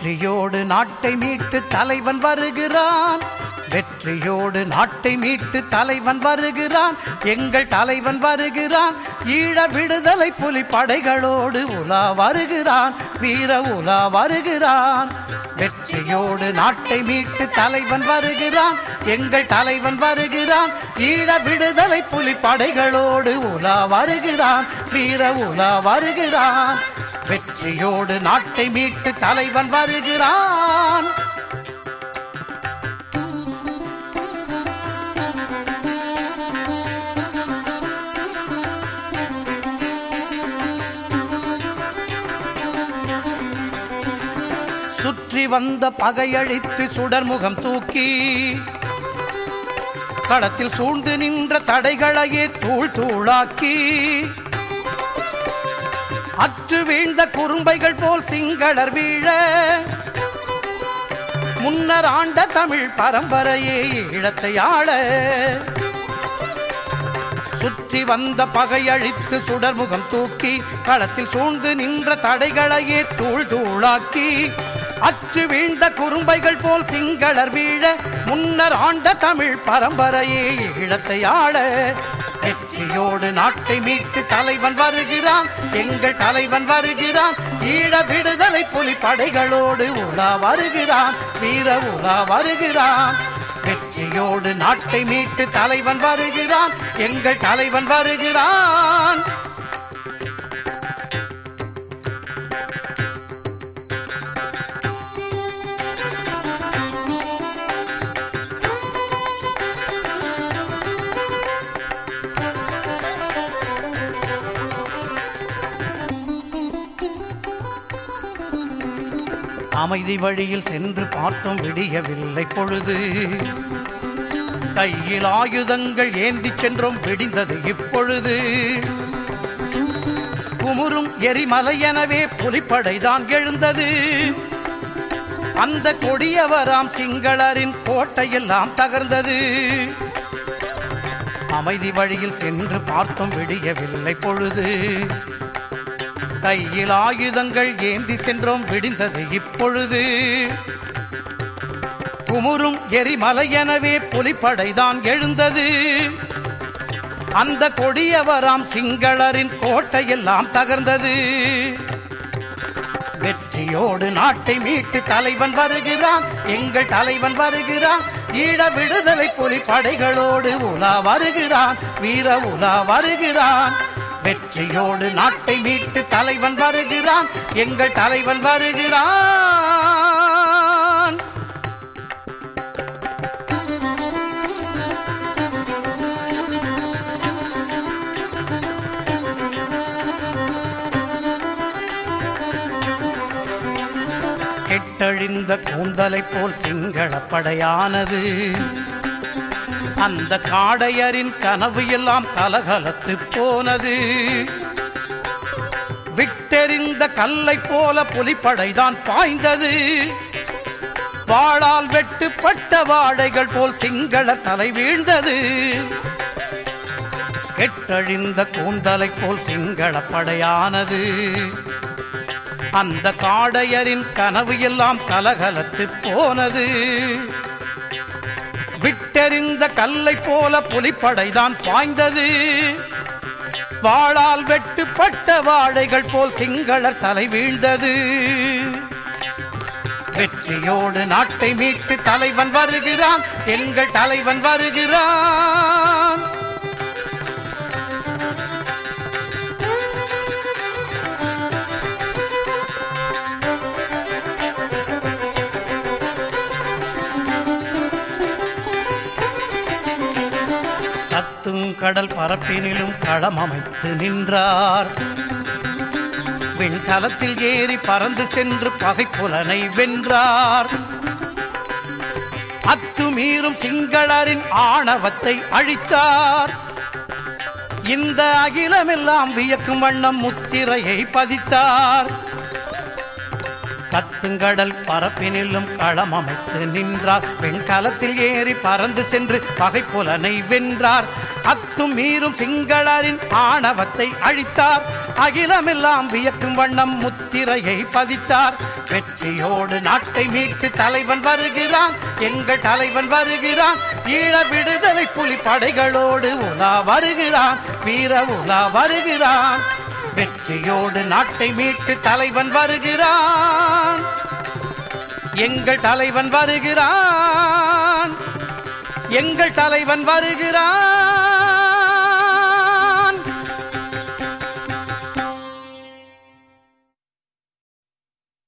வெற்றியோடு நாட்டை மீட்டு தலைவன் வருகிறான் வெற்றியோடு நாட்டை மீட்டு தலைவன் வருகிறான் எங்கள் தலைவன் வருகிறான் ஈழ விடுதலை புலி படைகளோடு உலா வருகிறான் வீர உலா வருகிறான் வெற்றியோடு நாட்டை மீட்டு தலைவன் வருகிறான் எங்கள் தலைவன் வருகிறான் ஈழ விடுதலை புலி படைகளோடு உலா வருகிறான் வீர உலா வருகிறான் வெற்றியோடு நாட்டை மீட்டு தலைவன் வருகிறான் சுற்றி வந்த பகையழித்து சுடர்முகம் தூக்கி களத்தில் சூழ்ந்து நின்ற தடைகளையே தூள் தூளாக்கி அற்று வீழ்ந்த குறும்பைகள் போல் சிங்களர் வீழ முன்னர் ஆண்ட தமிழ் பரம்பரையே ஈழத்தை ஆள சுற்றி வந்த பகையழித்து சுடர்முகம் தூக்கி களத்தில் சூழ்ந்து நின்ற தடைகளையே தூள் தூளாக்கி அற்று வீழ்ந்த குறும்பைகள் போல் சிங்களர் வீழ முன்னர் ஆண்ட தமிழ் பரம்பரையே ஈழத்தை ஆள வெற்றியோடு நாட்டை மீட்டு தலைவன் வருகிறான் எங்கள் தலைவன் வருகிறான் ஈழ விடுதலை புலி படைகளோடு உலா வருகிறான் வீர உலா வருகிறான் வெற்றியோடு நாட்டை மீட்டு தலைவன் வருகிறான் எங்கள் தலைவன் வருகிறான் அமைதி வழியில் சென்று பார்த்தோம் விடியவில்லை பொழுது கையில் ஆயுதங்கள் ஏந்தி சென்றோம் விடிந்தது இப்பொழுது குமுறும் எரிமலை எனவே புலிப்படைதான் எழுந்தது அந்த கொடியவராம் சிங்களரின் கோட்டையெல்லாம் தகர்ந்தது அமைதி வழியில் சென்று பார்த்தோம் விடியவில்லை பொழுது கையில் ஆயுதங்கள் ஏந்தி சென்றோம் விடிந்தது இப்பொழுது குமுறும் எரிமலை எனவே புலிப்படைதான் எழுந்தது அந்த கொடியவராம் சிங்களரின் கோட்டையெல்லாம் தகர்ந்தது வெற்றியோடு நாட்டை மீட்டு தலைவன் வருகிறான் எங்கள் தலைவன் வருகிறான் ஈழ விடுதலை புலி படைகளோடு உலா வருகிறான் வீர உலா வருகிறான் வெற்றியோடு நாட்டை மீட்டு தலைவன் வருகிறான் எங்கள் தலைவன் வருகிறான் கெட்டழிந்த கூந்தலை போல் சிங்களப்படையானது அந்த காடையரின் கனவு எல்லாம் கலகலத்து போனது விட்டெறிந்த கல்லை போல புலிப்படைதான் பாய்ந்தது வாளால் வெட்டுப்பட்ட வாழைகள் போல் சிங்கள தலை வீழ்ந்தது கெட்டழிந்த கூந்தலை போல் சிங்கள படையானது அந்த காடையரின் கனவு எல்லாம் கலகலத்து போனது விட்டெறிந்த கல்லை போல புலிப்படைதான் பாய்ந்தது வாளால் வெட்டுப்பட்ட வாழைகள் போல் சிங்களர் தலை வீழ்ந்தது வெற்றியோடு நாட்டை மீட்டு தலைவன் வருகிறான் எங்கள் தலைவன் வருகிறான் கத்தும் கடல் பரப்பினிலும் களம் அமைத்து நின்றார் விண்கலத்தில் ஏறி பறந்து சென்று பகைப்புலனை வென்றார் அத்துமீறும் சிங்களரின் ஆணவத்தை அழித்தார் இந்த அகிலமெல்லாம் வியக்கும் வண்ணம் முத்திரையை பதித்தார் கத்துங்கடல் பரப்பினிலும் களம் அமைத்து நின்றார் வெண்கலத்தில் ஏறி பறந்து சென்று பகைப்புலனை வென்றார் அத்து அனைத்தும் மீறும் சிங்களரின் ஆணவத்தை அழித்தார் அகிலமெல்லாம் வியக்கும் வண்ணம் முத்திரையை பதித்தார் வெற்றியோடு நாட்டை மீட்டு தலைவன் வருகிறான் எங்கள் தலைவன் வருகிறான் ஈழ விடுதலை புலி படைகளோடு உலா வருகிறான் வீர உலா வருகிறான் வெற்றியோடு நாட்டை மீட்டு தலைவன் வருகிறான் எங்கள் தலைவன் வருகிறான் எங்கள் தலைவன் வருகிறான்